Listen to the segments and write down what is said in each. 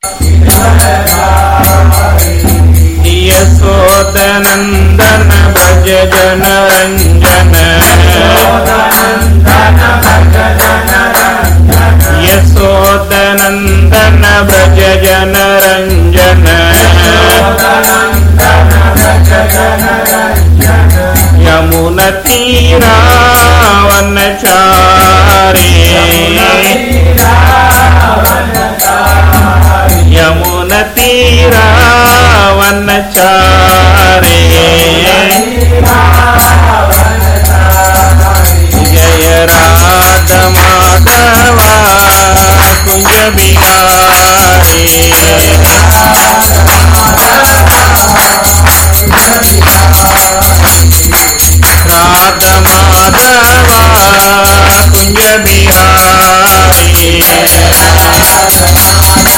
यशोदनन्दन भज जनरञ्जन यशोदनन्दन भज जनरञ्जन यमुनतीरावनचारे यमुनतीरावनचारे जय राध माधवा कुञ्ज बिहारी राध माधवा कुञ्ज बिहारी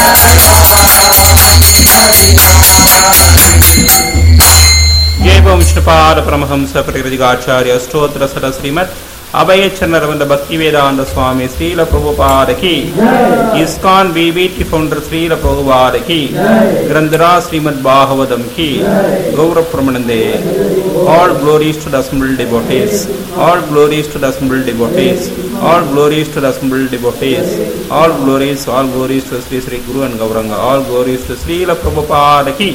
ஜெயபம் விஷ்ணுபாத பரமஹம்ச பிரகிருதிகாச்சாரிய அஷ்டோத்திர சட ஸ்ரீமத் அபயச்சந்திரவந்த பக்தி வேதாந்த சுவாமி ஸ்ரீல பிரபுபாதகி இஸ்கான் பிபிடி ஃபவுண்டர் ஸ்ரீல பிரபுபாதகி கிரந்தரா ஸ்ரீமத் பாகவதம் கி கௌரவ பிரமணந்தே all glories to the assembled devotees all glories to the assembled devotees all glories to the assembled devotees all glories all glories to Sri Sri Guru and Gauranga all glories to Srila Prabhupada ki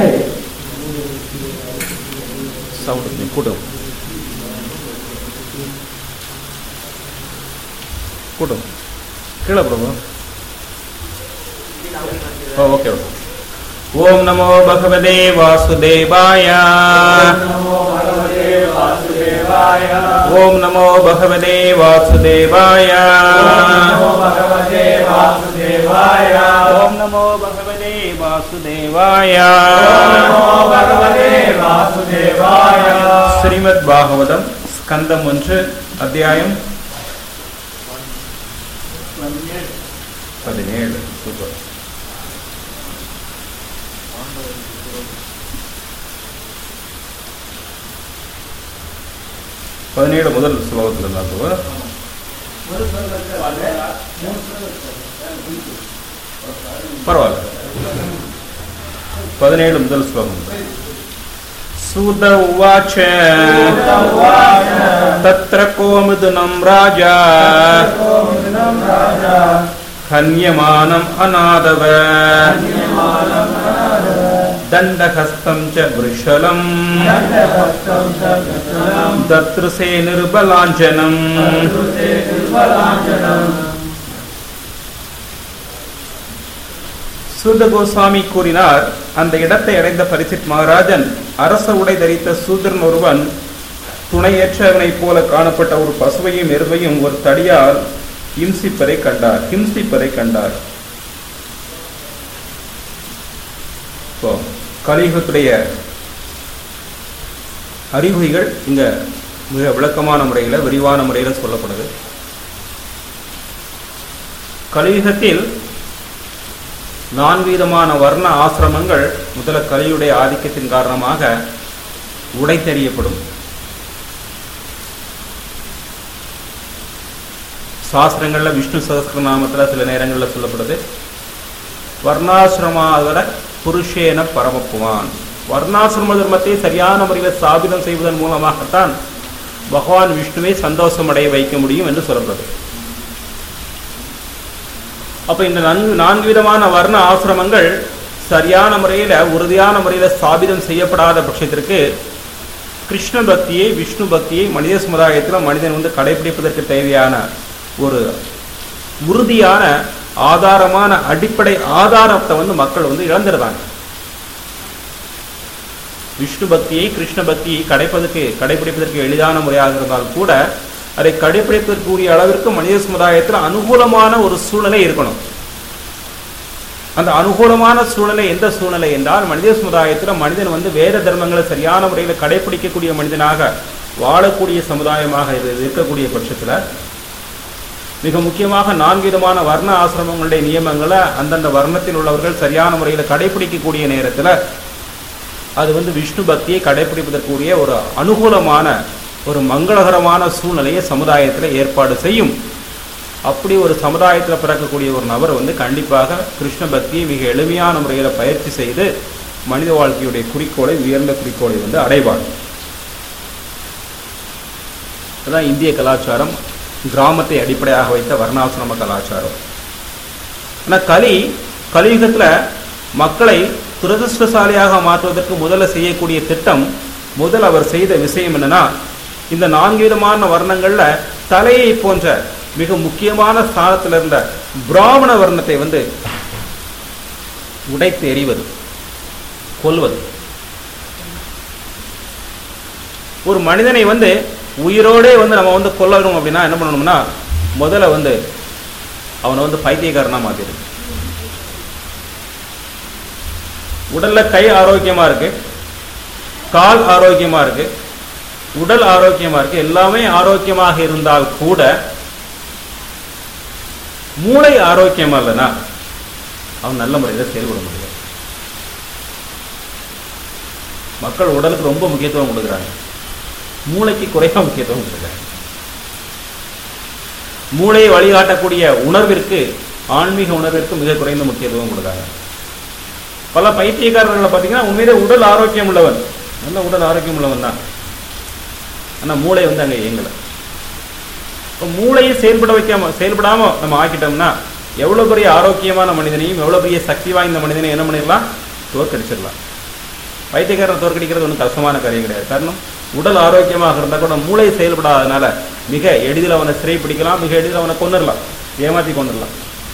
sound of me கூட்டம் கூட்டம் கீழே பிரபு ஓ okay okay ஓம் நமோ பகவதே வாசுதேவாய ஓம் நமோ பகவதே வாசுதேவாய ஓம் நமோ பகவதே வாசுதேவாய ஸ்ரீமத் பாகவதம் ஸ்கந்தம் ஒன்று அத்தியாயம் பதினேழு சூப்பர் பதினேழு முதல் ஸ்லோகத்தில் இருந்தாக்குவ பரவாயில்ல பதினேழு முதல் ஸ்லோகம் சூத உவாச்ச தத்ர கோமுதுனம் ராஜா ஹன்யமானம் அநாதவ दण्डहस्तं च वृषलम् दतृसे निर्बलाञ्जनम् சூத கோஸ்வாமி கூறினார் அந்த இடத்தை அடைந்த பரிசித் மகாராஜன் அரச உடை தரித்த சூதரன் ஒருவன் துணையற்றவனைப் போல காணப்பட்ட ஒரு பசுவையும் எருமையும் ஒரு தடியால் ஹிம்சிப்பதை கண்டார் ஹிம்சிப்பதை கண்டார் இப்போ கலியுகத்துடைய அறிகுறிகள் இங்க மிக விளக்கமான முறையில் விரிவான முறையில் சொல்லப்படுது கலியுகத்தில் நான்கு விதமான வர்ண ஆசிரமங்கள் முதல கலியுடைய ஆதிக்கத்தின் காரணமாக உடைத்தெறியப்படும் சாஸ்திரங்கள்ல விஷ்ணு சகஸ்திரநாமத்துல சில நேரங்களில் சொல்லப்படுது வர்ணாசிரமாவர புருஷேன பரமப்புவான் வர்ணாசிரம தர்மத்தை சரியான முறையில் ஸ்தாபிதம் செய்வதன் மூலமாகத்தான் பகவான் விஷ்ணுவை சந்தோஷம் அடைய வைக்க முடியும் என்று சொல்லப்படுது அப்ப இந்த நான்கு நான்கு விதமான வர்ண ஆசிரமங்கள் சரியான முறையில் உறுதியான முறையில் ஸ்தாபிதம் செய்யப்படாத பட்சத்திற்கு கிருஷ்ண பக்தியை விஷ்ணு பக்தியை மனித சமுதாயத்தில் மனிதன் வந்து கடைபிடிப்பதற்கு தேவையான ஒரு உறுதியான ஆதாரமான அடிப்படை ஆதாரத்தை வந்து மக்கள் வந்து இழந்துடுறாங்க விஷ்ணு பக்தியை கிருஷ்ண பக்தியை கடைப்பதற்கு கடைபிடிப்பதற்கு எளிதான முறையாக இருந்தால் கூட அதை கடைபிடிப்பதற்குரிய அளவிற்கு மனித சமுதாயத்தில் அனுகூலமான ஒரு சூழ்நிலை இருக்கணும் அந்த அனுகூலமான சூழ்நிலை எந்த சூழ்நிலை என்றால் மனித சமுதாயத்தில் மனிதன் வந்து வேத தர்மங்களை சரியான முறையில் கடைபிடிக்கக்கூடிய மனிதனாக வாழக்கூடிய சமுதாயமாக இது இருக்கக்கூடிய பட்சத்தில் மிக முக்கியமாக நான்கு விதமான வர்ண ஆசிரமங்களுடைய நியமங்களை அந்தந்த வர்ணத்தில் உள்ளவர்கள் சரியான முறையில் கடைபிடிக்கக்கூடிய நேரத்தில் அது வந்து விஷ்ணு பக்தியை கடைபிடிப்பதற்குரிய ஒரு அனுகூலமான ஒரு மங்களகரமான சூழ்நிலையை சமுதாயத்தில் ஏற்பாடு செய்யும் அப்படி ஒரு சமுதாயத்தில் பிறக்கக்கூடிய ஒரு நபர் வந்து கண்டிப்பாக கிருஷ்ண பக்தியை மிக எளிமையான முறையில் பயிற்சி செய்து மனித வாழ்க்கையுடைய குறிக்கோளை உயர்ந்த குறிக்கோளை வந்து அடைவார் அதுதான் இந்திய கலாச்சாரம் கிராமத்தை அடிப்படையாக வைத்த வர்ணாசிரம கலாச்சாரம் ஆனால் கலி கலியுகத்தில் மக்களை துரதிருஷ்டசாலியாக மாற்றுவதற்கு முதல்ல செய்யக்கூடிய திட்டம் முதல் அவர் செய்த விஷயம் என்னன்னா இந்த நான்கு விதமான வர்ணங்கள்ல தலையை போன்ற மிக முக்கியமான ஸ்தானத்தில் இருந்த பிராமண வர்ணத்தை வந்து உடைத்து எறிவது கொல்வது ஒரு மனிதனை வந்து உயிரோடே வந்து நம்ம வந்து கொல்லணும் அப்படின்னா என்ன பண்ணணும்னா முதல்ல வந்து அவனை வந்து பைத்தியக்காரனா மாத்திடும் உடல்ல கை ஆரோக்கியமா இருக்கு கால் ஆரோக்கியமா இருக்கு உடல் ஆரோக்கியமா இருக்கு எல்லாமே ஆரோக்கியமாக இருந்தால் கூட மூளை ஆரோக்கியமா இல்லைன்னா அவன் நல்ல முறையில் செயல்பட முடியாது மக்கள் உடலுக்கு ரொம்ப முக்கியத்துவம் கொடுக்குறாங்க மூளைக்கு குறைவா முக்கியத்துவம் கொடுக்குறாங்க மூளையை வழிகாட்டக்கூடிய உணர்விற்கு ஆன்மீக உணர்விற்கு மிக குறைந்த முக்கியத்துவம் கொடுக்குறாங்க பல பைத்தியக்காரர்களை பார்த்தீங்கன்னா உண்மையிலே உடல் ஆரோக்கியம் உள்ளவன் நல்ல உடல் ஆரோக்கியம் உள்ளவன் தான் ஆனால் மூளை வந்து அங்கே இயங்கலை இப்போ மூளையை செயல்பட வைக்காம செயல்படாம நம்ம ஆக்கிட்டோம்னா எவ்வளோ பெரிய ஆரோக்கியமான மனிதனையும் எவ்வளோ பெரிய சக்தி வாய்ந்த மனிதனையும் என்ன பண்ணிடலாம் தோற்கடிச்சிடலாம் பைத்தியக்காரனை தோற்கடிக்கிறது ஒன்றும் கஷ்டமான காரியம் கிடையாது காரணம் உடல் ஆரோக்கியமாக இருந்தால் கூட மூளை செயல்படாதனால மிக எளிதில் அவனை சிறைப்பிடிக்கலாம் மிக எளிதில் அவனை கொண்டுடலாம் ஏமாற்றி கொண்டுடலாம்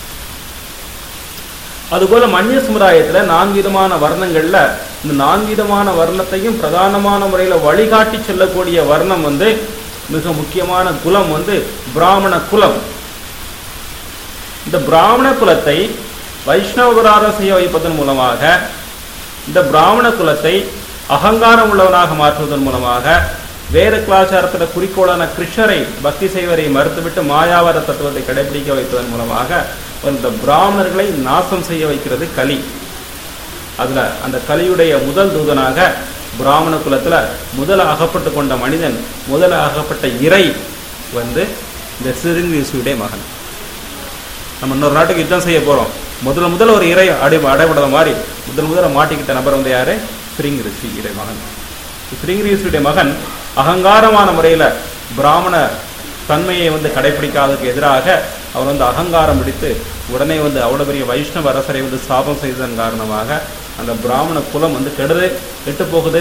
அதுபோல மன்னிய சமுதாயத்துல நான்கு விதமான வர்ணங்கள்ல இந்த நான்கு விதமான வர்ணத்தையும் பிரதானமான முறையில வழிகாட்டி செல்லக்கூடிய வர்ணம் வந்து மிக முக்கியமான குலம் வந்து பிராமண குலம் இந்த பிராமண குலத்தை வைஷ்ணவராக செய்ய வைப்பதன் மூலமாக இந்த பிராமண குலத்தை அகங்காரம் உள்ளவனாக மாற்றுவதன் மூலமாக வேத கலாச்சாரத்துல குறிக்கோளான கிருஷ்ணரை பக்தி செய்வரை மறுத்துவிட்டு மாயாவர தத்துவத்தை கடைபிடிக்க வைப்பதன் மூலமாக இந்த பிராமணர்களை நாசம் செய்ய வைக்கிறது கலி அதுல அந்த கலியுடைய முதல் தூதனாக பிராமண குலத்துல முதல அகப்பட்டு கொண்ட மனிதன் முதல அகப்பட்ட இறை வந்து இந்த சிறுங்கிசுடைய மகன் நம்ம இன்னொரு நாட்டுக்கு யுத்தம் செய்ய போறோம் முதல்ல முதல்ல ஒரு இறை அடை அடைபடாத மாதிரி முதல் முதல்ல மாட்டிக்கிட்ட நபர் வந்து யாரு ஸ்ரீங் ரிஷி இறை மகன் ஸ்ரீங் ரிஷியுடைய மகன் அகங்காரமான முறையில பிராமண தன்மையை வந்து கடைபிடிக்காததுக்கு எதிராக அவர் வந்து அகங்காரம் பிடித்து உடனே வந்து அவ்வளவு பெரிய வைஷ்ணவ அரசரை வந்து சாபம் செய்ததன் காரணமாக அந்த பிராமண குலம் வந்து கெடுது கெட்டு போகுது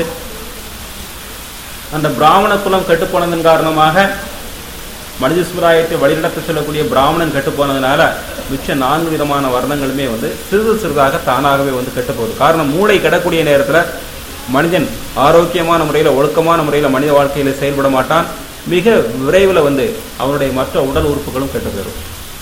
அந்த பிராமண குலம் கெட்டு போனதன் காரணமாக மனித சமுதாயத்தை வழிநடத்த செல்லக்கூடிய பிராமணன் கெட்டு போனதுனால மிச்ச நான்கு விதமான வர்ணங்களுமே வந்து சிறிது சிறிதாக தானாகவே வந்து கெட்டு போகுது காரணம் மூளை கெடக்கூடிய நேரத்துல மனிதன் ஆரோக்கியமான முறையில் ஒழுக்கமான முறையில் மனித வாழ்க்கையில் செயல்பட மாட்டான் மிக விரைவில் வந்து அவனுடைய மற்ற உடல் உறுப்புகளும் கெட்டு போயிடும்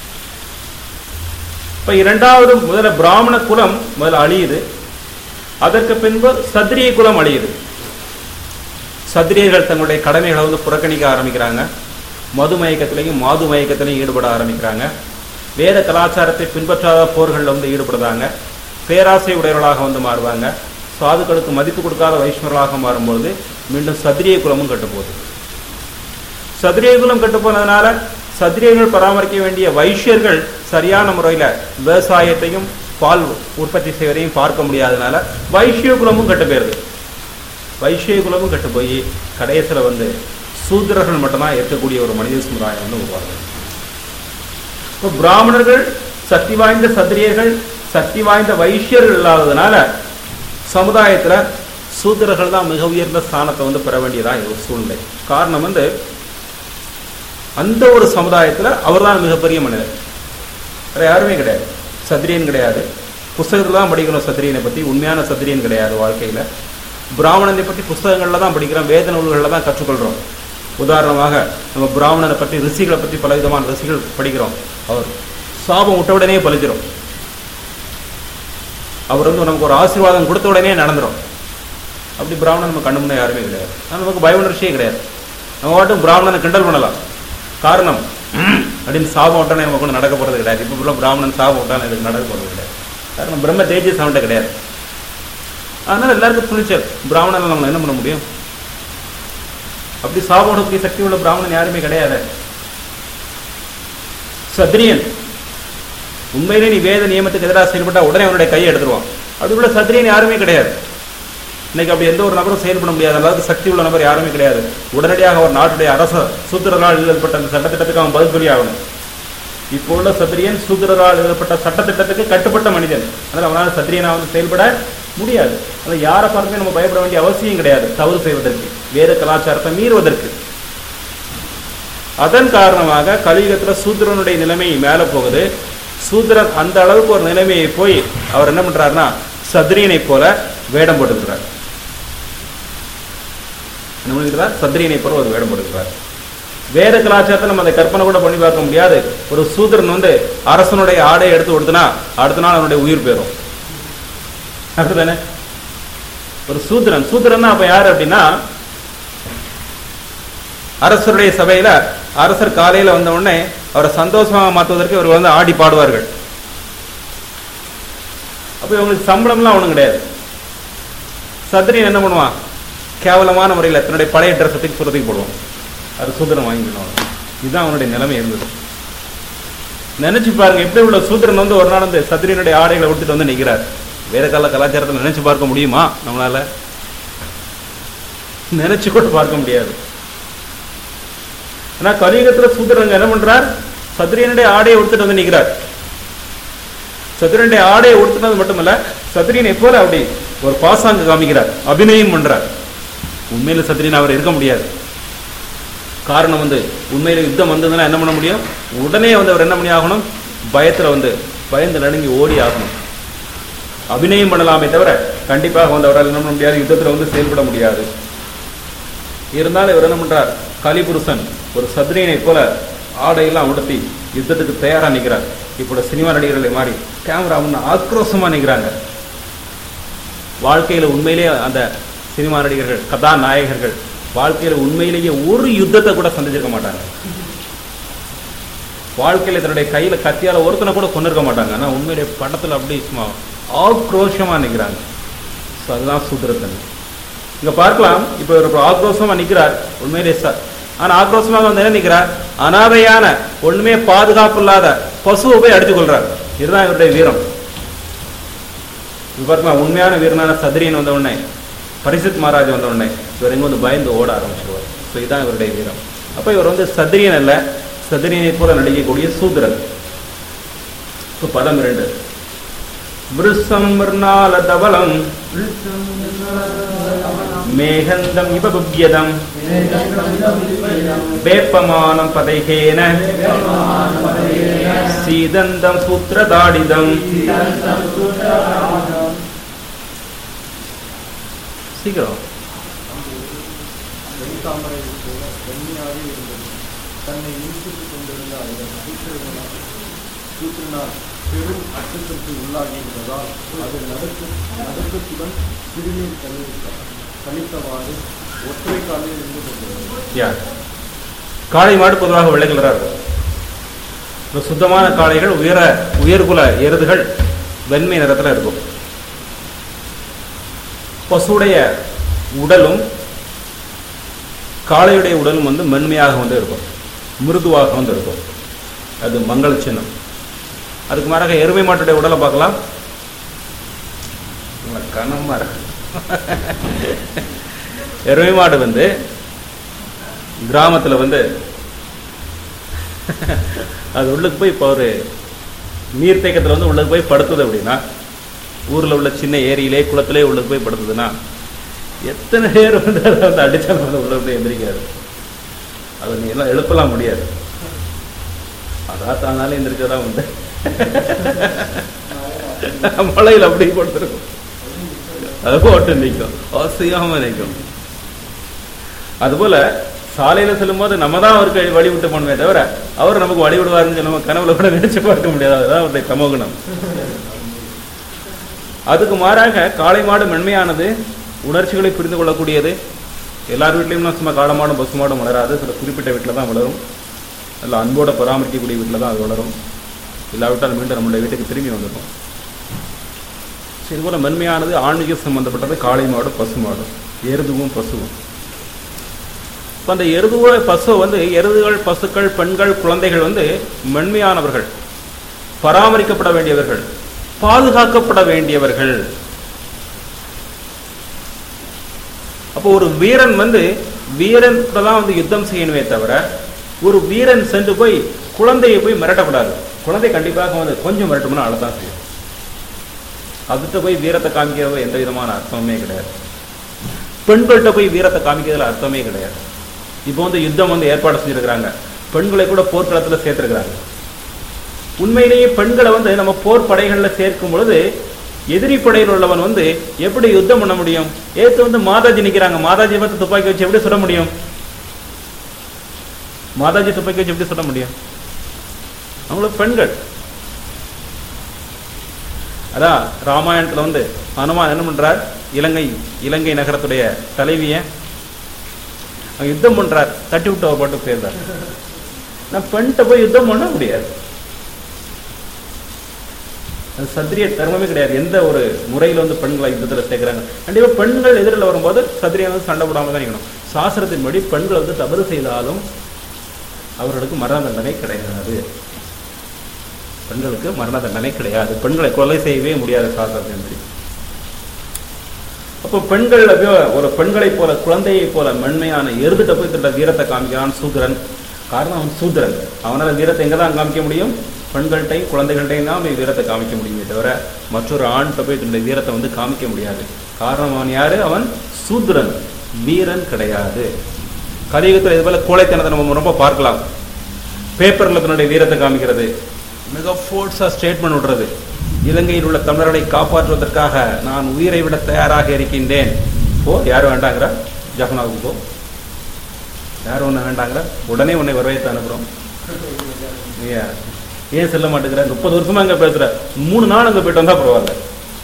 இப்ப இரண்டாவது முதல்ல பிராமண குலம் முதல்ல அழியுது அதற்கு பின்பு சத்திரிய குலம் அழியுது சத்திரியர்கள் தங்களுடைய கடமைகளை வந்து புறக்கணிக்க ஆரம்பிக்கிறாங்க மது மயக்கத்திலையும் மாது மயக்கத்திலையும் ஈடுபட ஆரம்பிக்கிறாங்க வேத கலாச்சாரத்தை பின்பற்றாத போர்களில் வந்து ஈடுபடுறாங்க பேராசை உடையவர்களாக வந்து மாறுவாங்க சாதுக்களுக்கு மதிப்பு கொடுக்காத வைஷ்ணவர்களாக மாறும்பொழுது மீண்டும் சத்திரிய குலமும் கட்டுப்போகுது சத்திரிய குலம் கட்டு போனதுனால சத்திரியர்கள் பராமரிக்க வேண்டிய வைஷ்யர்கள் சரியான முறையில் விவசாயத்தையும் பால் உற்பத்தி செய்வதையும் பார்க்க முடியாதனால வைஷ்ய குலமும் கட்டு போயிருது வைஷ்ய குலமும் கட்டு போய் கடைசியில் வந்து சூத்திரர்கள் மட்டும்தான் இருக்கக்கூடிய ஒரு மனித சமுதாயம் வந்து உருவாகுது இப்போ பிராமணர்கள் சக்தி வாய்ந்த சத்திரியர்கள் சக்தி வாய்ந்த வைஷ்யர்கள் இல்லாததுனால சமுதாயத்துல சூத்திரர்கள் தான் மிக உயர்ந்த ஸ்தானத்தை வந்து பெற வேண்டியதா ஒரு சூழ்நிலை காரணம் வந்து அந்த ஒரு சமுதாயத்துல அவர்தான் மிகப்பெரிய மனிதர் வேற யாருமே கிடையாது சத்திரியன் கிடையாது புஸ்தகத்துல தான் படிக்கணும் சத்திரியனை பத்தி உண்மையான சத்திரியன் கிடையாது வாழ்க்கையில பிராமணனை பத்தி புஸ்தகங்கள்ல தான் படிக்கிறோம் வேத நூல்களில் தான் கற்றுக்கொள்றோம் உதாரணமாக நம்ம பிராமணனை பற்றி ரிஷிகளை பற்றி பல விதமான ரிஷிகள் படிக்கிறோம் அவர் சாபம் விட்ட உடனே பலிச்சிரும் அவர் வந்து நமக்கு ஒரு ஆசீர்வாதம் கொடுத்த உடனே நடந்துரும் அப்படி பிராமணன் நம்ம கண்ணு முன்னே யாருமே கிடையாது ஆனா நமக்கு பயவுணர்ச்சியே கிடையாது நம்ம பாட்டும் பிராமணனை கிண்டல் பண்ணலாம் காரணம் அப்படின்னு சாபம் விட்டானே நம்ம கொண்டு நடக்க போறது கிடையாது இப்போ உள்ள பிராமணன் சாபம் விட்டானே எனக்கு நடக்க போறது கிடையாது காரணம் பிரம்ம தேஜஸ் அவன்கிட்ட கிடையாது அதனால எல்லாருக்கும் துணிச்சல் பிராமணன் நம்ம என்ன பண்ண முடியும் அப்படி சாபம் விடக்கூடிய சக்தி உள்ள பிராமணன் யாருமே கிடையாது சத்ரியன் உண்மையிலே நீ வேத நியமத்துக்கு எதிராக செயல்பட்டா உடனே அவனுடைய கையை எடுத்துருவான் அதுக்குள்ள சத்ரியன் யாருமே கிடையாது இன்னைக்கு அப்படி எந்த ஒரு நபரும் செயல்பட முடியாது அளவுக்கு சக்தி உள்ள நபர் யாருமே கிடையாது உடனடியாக அவர் நாட்டுடைய அரச சூத்திரரால் எழுதப்பட்ட அந்த சட்டத்திட்டத்துக்கு அவன் பதில் சொல்லி ஆகணும் இப்போ உள்ள சத்திரியன் சூத்திரரால் எழுதப்பட்ட சட்டத்திட்டத்துக்கு கட்டுப்பட்ட மனிதன் அதனால் அவனால் சத்திரியனா வந்து செயல்பட முடியாது அதை யாரை பார்த்துமே நம்ம பயப்பட வேண்டிய அவசியம் கிடையாது தவறு செய்வதற்கு வேத கலாச்சாரத்தை மீறுவதற்கு அதன் காரணமாக கலியுகத்துல சூத்திரனுடைய நிலைமை மேல போகுது சூத்திரன் அந்த அளவுக்கு ஒரு நிலைமையை போய் அவர் என்ன பண்றாருன்னா சத்ரியனை போல வேடம் போட்டுக்கிறார் என்ன பண்ணிக்கிறார் சத்ரியனை போல ஒரு வேடம் போட்டுக்கிறார் வேத கலாச்சாரத்தை நம்ம அதை கற்பனை கூட பண்ணி பார்க்க முடியாது ஒரு சூத்திரன் வந்து அரசனுடைய ஆடை எடுத்து கொடுத்தனா அடுத்த நாள் அவனுடைய உயிர் போயிடும் அப்படிதானே ஒரு சூத்திரன் சூத்திரன் அப்ப யாரு அப்படின்னா அரசருடைய சபையில அரசர் காலையில வந்த உடனே அவரை சந்தோஷமாக மாற்றுவதற்கு இவர்கள் வந்து ஆடி பாடுவார்கள் அப்ப இவங்களுக்கு சம்பளம்லாம் ஒண்ணும் கிடையாது சத்திரியன் என்ன பண்ணுவான் கேவலமான முறையில் தன்னுடைய பழைய ட்ரெஸ் தூக்கி புறத்துக்கு போடுவான் அது சூத்திரம் வாங்கிக்கணும் இதுதான் அவனுடைய நிலைமை இருந்தது நினைச்சு பாருங்க எப்படி உள்ள சூத்திரன் வந்து ஒரு நாள் வந்து சத்திரியனுடைய ஆடைகளை கொடுத்துட்டு வந்து நிற்கிறார் வேற கால கலாச்சாரத்தை நினைச்சு பார்க்க முடியுமா நம்மளால நினைச்சு கூட பார்க்க முடியாது ஆனா கலியுகத்துல சூத்திரங்க என்ன பண்றார் சத்திரியனுடைய ஆடையை உடுத்துட்டு வந்து நிற்கிறார் சத்திரியனுடைய ஆடையை உடுத்துனது மட்டுமல்ல சத்திரியனை போல அப்படி ஒரு பாசாங்க காமிக்கிறார் அபிநயம் பண்றார் உண்மையில சத்திரியன் அவர் இருக்க முடியாது காரணம் வந்து உண்மையில யுத்தம் வந்ததுன்னா என்ன பண்ண முடியும் உடனே வந்து அவர் என்ன பண்ணி ஆகணும் பயத்துல வந்து பயந்து நடுங்கி ஓடி ஆகணும் அபிநயம் பண்ணலாமே தவிர கண்டிப்பாக வந்து அவரால் என்ன பண்ண முடியாது யுத்தத்துல வந்து செயல்பட முடியாது இருந்தாலும் இவர் என்ன பண்றார் கலிபுருஷன் ஒரு சத்ரியனை போல ஆடையெல்லாம் உடுத்தி யுத்தத்துக்கு தயாரா நிற்கிறார் இப்போ சினிமா நடிகர்களை மாறி கேமரா முன்ன ஆக்ரோஷமா நிற்கிறாங்க வாழ்க்கையில உண்மையிலேயே அந்த சினிமா நடிகர்கள் கதாநாயகர்கள் வாழ்க்கையில உண்மையிலேயே ஒரு யுத்தத்தை கூட சந்திச்சிருக்க மாட்டாங்க வாழ்க்கையில தன்னுடைய கையில கத்தியால ஒருத்தனை கூட கொண்டிருக்க மாட்டாங்க ஆனா உண்மையிலே படத்துல அப்படி சும்மா ஆக்ரோஷமா நிற்கிறாங்க ஸோ அதுதான் சூத்திரத்தன்மை இங்க பார்க்கலாம் இப்போ இவர் ஆக்ரோஷமா நிற்கிறார் உண்மையிலே சார் ஆனா ஆக்ரோஷமாக வந்து என்ன நிற்கிறார் அனாதையான ஒண்ணுமே பாதுகாப்பு இல்லாத பசுவை போய் அடித்துக் கொள்றார் இதுதான் இவருடைய வீரம் இப்ப பார்க்கலாம் உண்மையான வீரனான சதுரியன் வந்த உடனே பரிசுத் மகாராஜ் வந்த உடனே இவர் எங்க வந்து பயந்து ஓட ஆரம்பிச்சிருவார் ஸோ இதுதான் இவருடைய வீரம் அப்ப இவர் வந்து சத்திரியன் அல்ல சத்திரியனை போல நடிக்கக்கூடிய சூத்திரன் இப்போ பதம் இரண்டு விருஷம் மிருணால தவலம் மேகந்தம் இவ புப்யதம் வேப்பமானம் பதைகேன சீதந்தம் சூத்திரதாடிதம் சீக்கிரம் வெண்தாமரை போல வெண்மையாக இருந்தது தன்னை நீட்டித்துக் கொண்டிருந்த அந்த சூத்திரனால் சூத்திரனால் பெரும் அச்சத்திற்கு உள்ளாகி இருந்ததால் அது நடுக்க நடுக்கத்துடன் சிறுநீர் கழித்த கழித்தவாறு ஒற்றை காலில் இருந்து கொண்டிருந்தது யார் காளை மாடு பொதுவாக வெள்ளை கலராக இருக்கும் இந்த சுத்தமான காளைகள் உயர உயர்குல எருதுகள் வெண்மை நிறத்துல இருக்கும் பசுடைய உடலும் காளையுடைய உடலும் வந்து மென்மையாக வந்து இருக்கும் மிருதுவாக வந்து இருக்கும் அது மங்கள சின்னம் அதுக்கு மாறாக எருமை மாட்டுடைய உடலை பார்க்கலாம் நல்ல கனமா இருக்கு எருமை மாடு வந்து கிராமத்துல வந்து அது உள்ளுக்கு போய் இப்போ ஒரு நீர்த்தேக்கத்தில் வந்து உள்ளுக்கு போய் படுத்துது அப்படின்னா ஊர்ல உள்ள சின்ன ஏரியிலே குளத்திலே உள்ளுக்கு போய் படுத்துதுன்னா எத்தனை பேர் வந்து அதை வந்து அடிச்சாலும் வந்து உள்ள போய் எந்திரிக்காது அதை நீ எல்லாம் எழுப்பலாம் முடியாது அதாத்தானாலே எந்திரிக்கதா உண்டு மழையில் அப்படி கொடுத்துருக்கும் அது போட்டு நிற்கும் அவசியமா நிற்கும் அதுபோல சாலையில செல்லும்போது நம்ம தான் அவருக்கு வழி விட்டு போனமே தவிர அவர் நமக்கு வழி விடுவாருன்னு சொல்லி நம்ம கனவுல கூட நினைச்சு பார்க்க முடியாது அதுதான் அவருடைய தமோகுணம் அதுக்கு மாறாக காளை மாடு மென்மையானது உணர்ச்சிகளை புரிந்து கொள்ளக்கூடியது எல்லார் வீட்லையும் சும்மா காளை மாடும் பசு மாடும் வளராது சில குறிப்பிட்ட வீட்டில் தான் வளரும் நல்ல அன்போட பராமரிக்கக்கூடிய வீட்டில் தான் அது வளரும் இல்லாவிட்டால் மீண்டும் நம்மளுடைய வீட்டுக்கு திரும்பி வந்துடும் சரி, இது போல மென்மையானது ஆன்மீக சம்பந்தப்பட்டது காளை மாடு பசு மாடு எருதுவும் பசுவும் இப்ப அந்த எருதுவோட பசு வந்து எருதுகள் பசுக்கள் பெண்கள் குழந்தைகள் வந்து மென்மையானவர்கள் பராமரிக்கப்பட வேண்டியவர்கள் பாதுகாக்கப்பட வேண்டியவர்கள் அப்போ ஒரு வீரன் வந்து வீரன் கூட தான் வந்து யுத்தம் செய்யணுமே தவிர ஒரு வீரன் சென்று போய் குழந்தையை போய் மிரட்டக்கூடாது குழந்தை கண்டிப்பாக வந்து கொஞ்சம் மிரட்டும்னா அழத்தான் செய்யும் அதுகிட்ட போய் வீரத்தை காமிக்கிறது எந்த விதமான அர்த்தமுமே கிடையாது பெண்கள்கிட்ட போய் வீரத்தை காமிக்கிறதுல அர்த்தமே கிடையாது இப்போ வந்து யுத்தம் வந்து ஏற்பாடு செஞ்சிருக்கிறாங்க பெண்களை கூட போர்க்களத்துல சேர்த்திருக்கிறாங்க உண்மையிலேயே பெண்களை வந்து நம்ம போர் படைகள்ல சேர்க்கும் பொழுது எதிரி படையில் உள்ளவன் வந்து எப்படி யுத்தம் பண்ண முடியும் ஏத்து வந்து மாதாஜி நிக்கிறாங்க மாதாஜி பார்த்து துப்பாக்கி வச்சு எப்படி சுட முடியும் மாதாஜி துப்பாக்கி வச்சு எப்படி சுட முடியும் அவங்களுக்கு பெண்கள் அதான் ராமாயணத்துல வந்து ஹனுமான் என்ன பண்றார் இலங்கை இலங்கை நகரத்துடைய தலைவிய அவன் யுத்தம் பண்றார் தட்டி விட்டு அவர் பாட்டு போயிருந்தார் நான் பெண்கிட்ட போய் யுத்தம் பண்ண முடியாது அது சத்திரிய தர்மமே கிடையாது எந்த ஒரு முறையில் வந்து பெண்களை யுத்தத்தில் சேர்க்கிறாங்க கண்டிப்பா பெண்கள் எதிரில் வரும்போது சத்திரியன் வந்து சண்டை போடாம தான் இருக்கணும் சாஸ்திரத்தின்படி பெண்கள் வந்து தவறு செய்தாலும் அவர்களுக்கு மரண தண்டனை கிடையாது பெண்களுக்கு மரண தண்டனை கிடையாது பெண்களை கொலை செய்யவே முடியாது சாஸ்திரத்தின்படி அப்போ பெண்கள் அப்படியே ஒரு பெண்களைப் போல குழந்தையைப் போல மென்மையான எருதுட்ட போய் தன்னோட வீரத்தை காமிக்கிறான் சூத்திரன் காரணம் அவன் சூத்திரன் அவனால வீரத்தை எங்க தான் காமிக்க முடியும் பெண்கள்கிட்டையும் குழந்தைகள்கிட்டையும் தான் அவன் வீரத்தை காமிக்க முடியுமே தவிர மற்றொரு ஆண்கிட்ட போய் தன்னுடைய வீரத்தை வந்து காமிக்க முடியாது காரணம் அவன் யாரு அவன் சூத்திரன் வீரன் கிடையாது கலியுகத்தில் இது போல கோழைத்தனத்தை நம்ம ரொம்ப பார்க்கலாம் பேப்பர்ல தன்னுடைய வீரத்தை காமிக்கிறது மிக ஃபோர்ஸா ஸ்டேட்மெண்ட் விடுறது இலங்கையில் உள்ள தமிழர்களை காப்பாற்றுவதற்காக நான் உயிரை விட தயாராக இருக்கின்றேன் போ யார் வேண்டாங்கிற ஜஃபனாவுக்கு போ யார் ஒன்று வேண்டாங்கிற உடனே உன்னை வரவேற்று அனுப்புறோம் ஏன் ஏன் செல்ல மாட்டேங்கிற முப்பது வருஷமா அங்க பேசுற மூணு நாள் அங்க போயிட்டு வந்தா பரவாயில்ல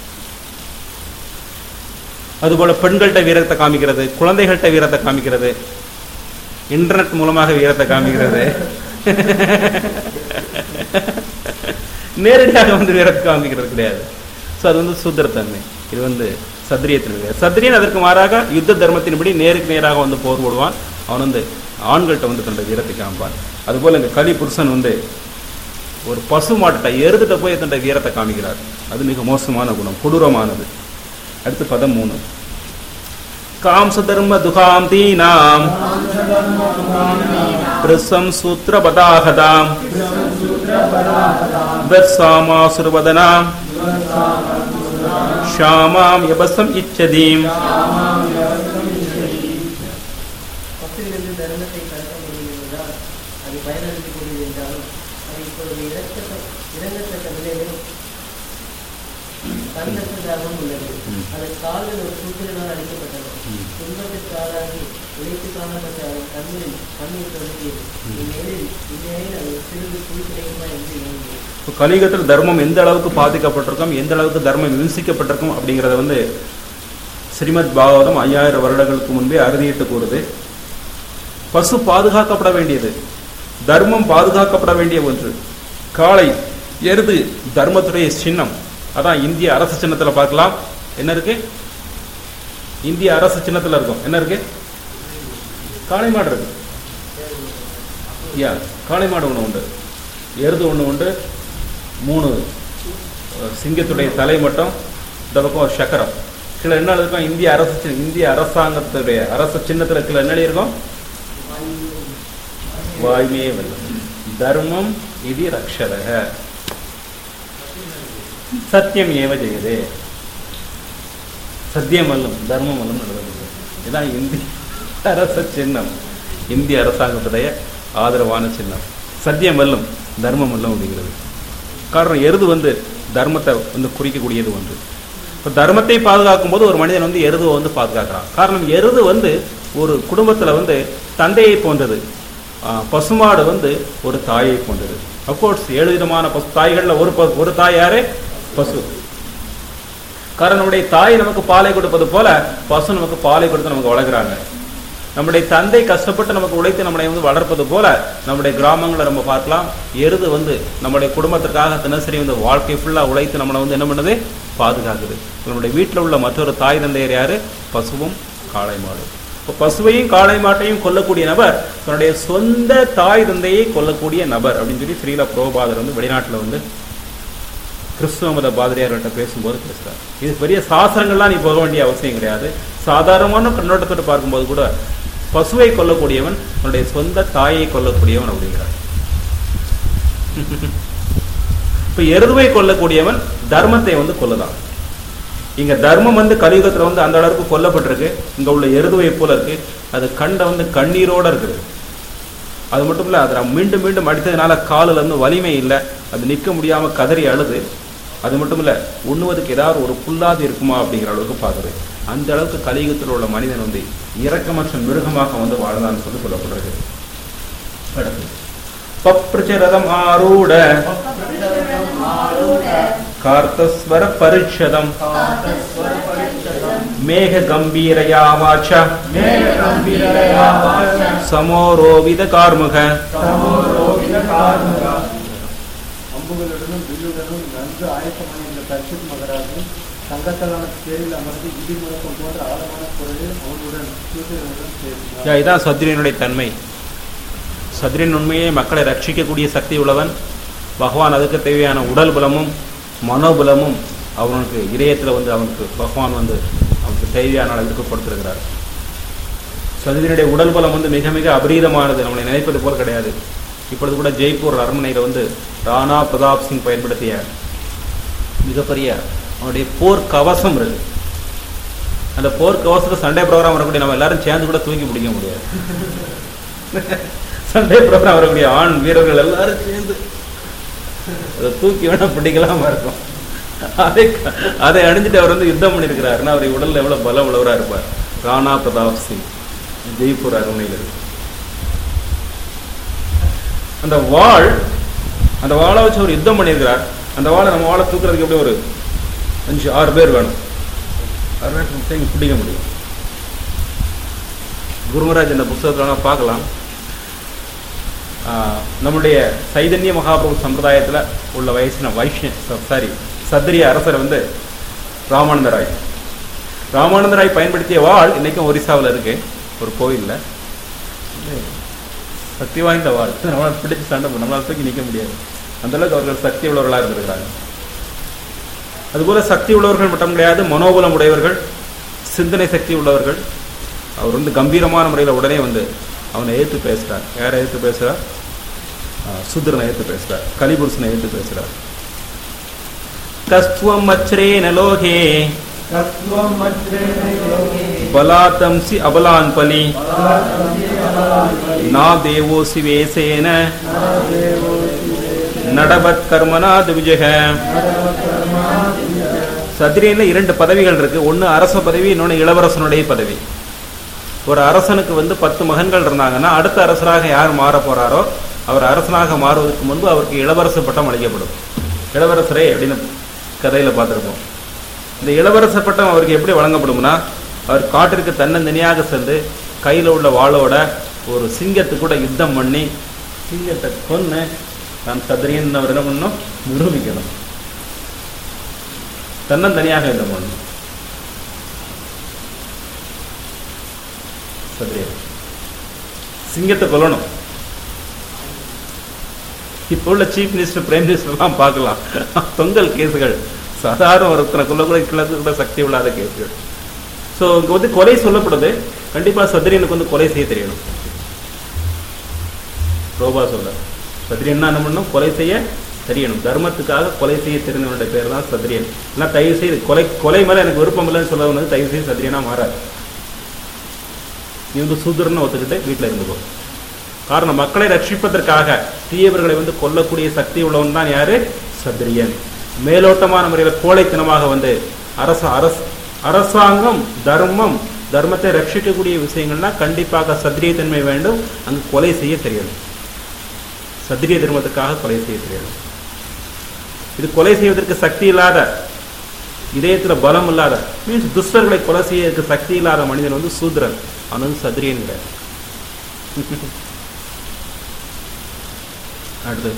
அதுபோல பெண்கள்கிட்ட வீரத்தை காமிக்கிறது குழந்தைகள்கிட்ட வீரத்தை காமிக்கிறது இன்டர்நெட் மூலமாக வீரத்தை காமிக்கிறது நேரடியாக வந்து வீரத்தை காமிக்கிறது கிடையாது ஸோ அது வந்து சூத்திரத்தன்மை இது வந்து சத்திரியத்தின் கிடையாது சத்திரியன் அதற்கு மாறாக யுத்த தர்மத்தின்படி நேருக்கு நேராக வந்து போர் போடுவான் அவன் வந்து ஆண்கள்கிட்ட வந்து தன்னுடைய வீரத்தை காமிப்பான் அதுபோல இந்த கலி புருஷன் வந்து ஒரு பசு மாட்டை எருதுட்ட போய் தன்னுடைய வீரத்தை காமிக்கிறார் அது மிக மோசமான குணம் கொடூரமானது அடுத்து பதம் மூணு காம்ச தர்ம துகாம் தீனாம் பிரசம் சூத்திர பதாகதாம் வெர்சாமாசுரவதனாம் ஷாமாம் யபசம் இச்சதீம் பக்திலிருந்து தர்மத்தை கடக்க முடியும் என்றால் அது பயனளிக்கக்கூடியது என்றாலும் அது இப்பொழுது இறக்கத்த இறங்கத்தக்க நிலையிலும் கண்கட்ட தாகம் உள்ளது ம். அது கால்கள் ஒரு சூத்திரனால் அளிக்கப்பட்டது துன்பத்திற்கு ஆளாகி உழைத்து காணப்பட்ட அதன் கண்களில் கண்ணீர் தொடங்கியது இந்நிலையில் இந்நிலையில் அது சிறிது குழி கிடைக்குமா என்று இயங்கியது இப்போ கலியுகத்தில் தர்மம் எந்த அளவுக்கு பாதிக்கப்பட்டிருக்கும் எந்த அளவுக்கு தர்மம் விமர்சிக்கப்பட்டிருக்கும் அப்படிங்கிறத வந்து ஸ்ரீமத் பாகவதம் ஐயாயிரம் வருடங்களுக்கு முன்பே அறுதியிட்டு கூறுது பசு பாதுகாக்கப்பட வேண்டியது தர்மம் பாதுகாக்கப்பட வேண்டிய ஒன்று காளை எருது தர்மத்துடைய சின்னம் அதான் இந்திய அரசு சின்னத்துல பார்க்கலாம் என்ன இருக்கு இந்திய அரசு சின்னத்துல இருக்கும் என்ன இருக்கு காளை மாடு இருக்கு யா காளை மாடு ஒன்று உண்டு எருது ஒன்று உண்டு மூணு அஹ், சிங்கத்துடைய தலை மட்டும் இந்த பக்கம் ஒரு சக்கரம் கீழே என்ன இருக்கும் இந்திய அரசு சின்ன- இந்திய அரசாங்கத்துடைய அரசு சின்னத்துல கீழே என்ன இருக்கும் வாய்மே வெல்லம் தர்மம் இது ரக்ஷரக சத்தியம் ஏவ ஜெயதே சத்தியம் அல்லம் தர்மம் அல்லம் நடந்தது இதான் இந்திய அரச சின்னம் இந்திய அரசாங்கத்துடைய ஆதரவான சின்னம் சத்தியம் வெல்லும் தர்மம் வெல்லும் அப்படிங்கிறது காரணம் எருது வந்து தர்மத்தை வந்து குறிக்கக்கூடியது ஒன்று இப்போ தர்மத்தை பாதுகாக்கும் போது ஒரு மனிதன் வந்து எருதுவை வந்து பாதுகாக்கிறான் காரணம் எருது வந்து ஒரு குடும்பத்துல வந்து தந்தையை போன்றது ஆஹ், பசுமாடு வந்து ஒரு தாயை போன்றது அப்கோர்ஸ் ஏழு விதமான பசு தாய்கள்ல ஒரு ப- ஒரு தாய் யாரு பசு காரணம் நம்முடைய தாய் நமக்கு பாலை கொடுப்பது போல பசு நமக்கு பாலை கொடுத்து நமக்கு வளர்க்குறாங்க நம்முடைய தந்தை கஷ்டப்பட்டு நமக்கு உழைத்து நம்மளை வந்து வளர்ப்பது போல நம்முடைய கிராமங்களை நம்ம பார்க்கலாம் எருது வந்து நம்முடைய குடும்பத்திற்காக தினசரி வந்து வாழ்க்கை ஃபுல்லா உழைத்து நம்மளை வந்து என்ன பண்ணுது பாதுகாக்குது நம்முடைய வீட்டில் உள்ள மற்றொரு தாய் தந்தையர் யாரு பசுவும் காளை மாடு இப்போ பசுவையும் காளை மாட்டையும் கொல்லக்கூடிய நபர் தன்னுடைய சொந்த தாய் தந்தையை கொல்லக்கூடிய நபர் அப்படின்னு சொல்லி ஸ்ரீல புரோபாதர் வந்து வெளிநாட்டுல வந்து கிறிஸ்துவ மத பாதிரியார்கிட்ட பேசும்போது பேசுறார் இது பெரிய சாஸ்திரங்கள்லாம் நீ போக வேண்டிய அவசியம் கிடையாது சாதாரணமான கண்ணோட்டத்தோடு பார்க்கும்போது கூட பசுவை கொல்லக்கூடியவன் தன்னுடைய சொந்த தாயை கொல்லக்கூடியவன் அப்படிங்கிறார் இப்ப எருதுவை கொல்லக்கூடியவன் தர்மத்தை வந்து கொல்லலாம் இங்க தர்மம் வந்து கலியுகத்துல வந்து அந்த அளவுக்கு கொல்லப்பட்டிருக்கு இங்க உள்ள எருதுவை போல இருக்கு அது கண்ட வந்து கண்ணீரோட இருக்குது அது மட்டும் இல்ல அதை மீண்டும் மீண்டும் அடித்ததுனால காலில் வந்து வலிமை இல்லை அது நிற்க முடியாம கதறி அழுது அது மட்டும் இல்ல உண்ணுவதற்கு ஏதாவது ஒரு புல்லாது இருக்குமா அப்படிங்கிற அளவுக்கு பார்க்குது அந்த அளவுக்கு கலியுகத்தில் உள்ள மனிதன் வந்து இரக்கமற்ற மிருகமாக வந்து வாழ்ந்தான்னு சொல்லி சொல்லப்படுறது அடுத்து பப்ரச்சரதம் ஆரூட கார்த்தஸ்வர பரிஷதம் மேக கம்பீரயா வாச்ச சமோரோவித கார்முக அம்புகளுடனும் வில்லுடனும் நன்கு ஆயத்தமான இந்த தர்ஷித் மகராஜன் தங்கத்தலான தேரில் அமர்ந்து இடி முழக்கம் போன்ற ஆழமான குரலில் அவனுடன் சூரியனுடன் பேசினார் யா, இதான் சத்ரியனுடைய தன்மை சத்ரியன் உண்மையே மக்களை ரட்சிக்கக்கூடிய சக்தி உள்ளவன் பகவான் அதுக்கு தேவையான உடல் பலமும் மனோபலமும் அவனுக்கு இதயத்துல வந்து அவனுக்கு பகவான் வந்து அவனுக்கு தேவையான அளவிற்கு கொடுத்திருக்கிறார் சத்ரியனுடைய உடல் பலம் வந்து மிக மிக அபரீதமானது நம்மளை நினைப்பது போல கிடையாது இப்பொழுது கூட ஜெய்ப்பூர் அரண்மனையில வந்து ராணா பிரதாப் சிங் பயன்படுத்திய மிகப்பெரிய அவனுடைய போர் கவசம் இருக்கு அந்த போர் கவசத்துல சண்டே ப்ரோக்ராம் வரக்கூடிய நம்ம எல்லாரும் சேர்ந்து கூட தூக்கி பிடிக்க முடியாது சண்டே ப்ரோக்ராம் வரக்கூடிய ஆண் வீரர்கள் எல்லாரும் சேர்ந்து அதை தூக்கி வேணா பிடிக்கலாமா இருக்கும் அதை அதை அணிஞ்சிட்டு அவர் வந்து யுத்தம் பண்ணியிருக்கிறாருன்னா அவர் உடல்ல எவ்வளவு பலம் உள்ளவரா இருப்பார் ராணா பிரதாப் சிங் ஜெய்ப்பூர் அரண்மனையில் இருக்கு அந்த வாள் அந்த வாளை வச்சு ஒரு யுத்தம் பண்ணியிருக்கிறார் அந்த வாளை நம்ம வாளை தூக்குறதுக்கு எப்படி ஒரு அஞ்சு ஆறு பேர் வேணும் ஆறு பேர் சேர்ந்து பிடிக்க முடியும் குருமராஜ் இந்த புஸ்தகத்துல பார்க்கலாம் ஆஹ், நம்முடைய சைதன்ய மகாபிரபு சம்பிரதாயத்துல உள்ள வயசின வைஷ்ண சாரி சத்திரிய அரசர் வந்து ராமானந்த ராய் ராமானந்த ராய் பயன்படுத்திய வாள் இன்னைக்கும் ஒரிசாவில் இருக்கு ஒரு கோயில்ல சக்தி வாய்ந்த வாழ் நம்மளால பிடிச்சு சண்டை போட நம்மளால தூக்கி நிற்க முடியாது அந்த அளவுக்கு அவர்கள் சக்தி உள்ளவர்களாக இருந்திருக்கிறாங்க அதுபோல சக்தி உள்ளவர்கள் மட்டும் கிடையாது மனோபலம் உடையவர்கள் சிந்தனை சக்தி உள்ளவர்கள் அவர் வந்து கம்பீரமான முறையில் உடனே வந்து அவனை ஏற்று பேசுறார் யாரை ஏற்று பேசுறார் ஆஹ் சூத்திரனை ஏற்று பேசுறார் கலிபுருஷனை ஏற்று பேசுறார் கஸ்துவம் அச்ரேன லோகே பலாத்தம்சி அபலான் பலி நா தேவோசி வேசேன நடவத் கர்மனா திவிஜக சத்திரியன்ல இரண்டு பதவிகள் இருக்கு ஒன்னு அரச பதவி இன்னொன்னு இளவரசனுடைய பதவி ஒரு அரசனுக்கு வந்து பத்து மகன்கள் இருந்தாங்கன்னா அடுத்த அரசராக யார் மாற போறாரோ அவர் அரசனாக மாறுவதற்கு முன்பு அவருக்கு இளவரசு பட்டம் அளிக்கப்படும் இளவரசரே அப்படின்னு கதையில பார்த்திருப்போம் இந்த இளவரசர் பட்டம் அவருக்கு எப்படி வழங்கப்படும்னா அவர் காட்டிற்கு தன்னந்தனியாக சென்று கையில உள்ள வாளோட ஒரு சிங்கத்து கூட யுத்தம் பண்ணி சிங்கத்தை கொன்னு நான் சத்திரியன் அவர் என்ன பண்ணணும் நிரூபிக்கணும் தன்னந்தனியாக யுத்தம் பண்ணணும் சத்திரியன் சிங்கத்தை கொல்லணும் இப்போ உள்ள சீஃப் மினிஸ்டர் பிரைம் மினிஸ்டர்லாம் பார்க்கலாம் தொங்கல் கேஸுகள் சாதாரண ஒருத்தனை கொல்ல கூட கிளத்து கூட சக்தி இல்லாத கேஸுகள் ஸோ இங்கே வந்து கொலை சொல்லப்படுது கண்டிப்பா சத்திரியனுக்கு வந்து கொலை செய்ய தெரியணும் ரோபா சொல்ல சத்திரியன் என்ன பண்ணணும் கொலை செய்ய தெரியணும் தர்மத்துக்காக கொலை செய்ய தெரிந்தவனுடைய பேர் தான் சத்திரியன் ஏன்னா தயவு செய்து கொலை கொலை மேல எனக்கு விருப்பம் இல்லைன்னு சொல்ல வந்து தயவு செய்து சத்திரியனா மாறாது நீ வந்து சூத்திரன்னு ஒத்துக்கிட்டு வீட்டில் இருந்துக்கோ காரணம் மக்களை ரட்சிப்பதற்காக தீயவர்களை வந்து கொல்லக்கூடிய சக்தி உள்ளவன் தான் யாரு சத்திரியன் மேலோட்டமான முறையில் கோழைத்தனமாக வந்து அரச அரச அரசாங்கம் தர்மம் தர்மத்தை ரட்சிக்கக்கூடிய விஷயங்கள்னா கண்டிப்பாக சத்திரியத்தன்மை வேண்டும் அங்கு கொலை செய்ய தெரியணும் சத்திரிய தர்மத்துக்காக கொலை செய்ய தெரியணும் இது கொலை செய்வதற்கு சக்தி இல்லாத இதயத்துல பலம் இல்லாத மீன்ஸ் துஷ்டர்களை கொலை செய்யறதுக்கு சக்தி இல்லாத மனிதன் வந்து சூத்ரன் அவன் வந்து சத்திரியன் கிடையாது அடுத்து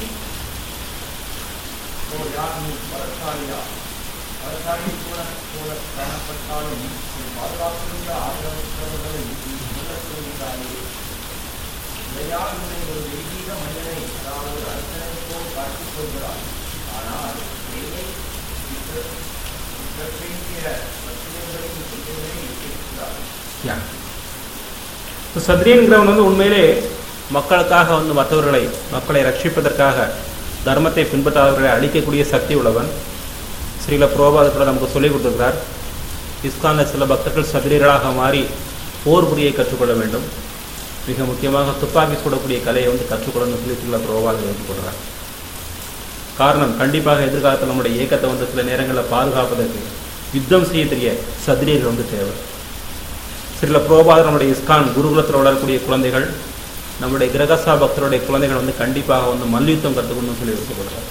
சொல்கிறாயே இதையால் உன்னை ஒரு தெய்வீக மனிதனை அதாவது ஒரு அரசனை போல் பார்த்துக் கொள்கிறாய் ஆனால் என்னை சித்திரப்பிக்கிற பத்திரங்களையும் செய்தவரை இருக்கிறாய் யா இப்போ சத்ரியன்கிறவன் வந்து உண்மையிலே மக்களுக்காக வந்து மற்றவர்களை மக்களை ரட்சிப்பதற்காக தர்மத்தை பின்பற்றாதவர்களை அழிக்கக்கூடிய சக்தி உள்ளவன் ஸ்ரீல புரோபாதத்தில் நமக்கு சொல்லிக் கொடுத்திருக்கிறார் இஸ்கான்ல சில பக்தர்கள் சத்திரியர்களாக மாறி போர் புரியை கற்றுக்கொள்ள வேண்டும் மிக முக்கியமாக துப்பாக்கி சுடக்கூடிய கலையை வந்து கற்றுக்கொள்ளணும்னு சொல்லி ஸ்ரீல புரோபாதம் எடுத்துக் கொள்கிறார் காரணம் கண்டிப்பாக எதிர்காலத்தில் நம்முடைய இயக்கத்தை வந்து சில நேரங்களில் பாதுகாப்பதற்கு யுத்தம் செய்ய தெரிய சத்திரியர்கள் வந்து தேவை சில புரோபாதர் நம்முடைய இஸ்கான் குருகுலத்தில் வளரக்கூடிய குழந்தைகள் நம்முடைய கிரகசா பக்தருடைய குழந்தைகள் வந்து கண்டிப்பாக வந்து மல்யுத்தம் கற்றுக்கணும்னு சொல்லி விருப்பப்படுறார்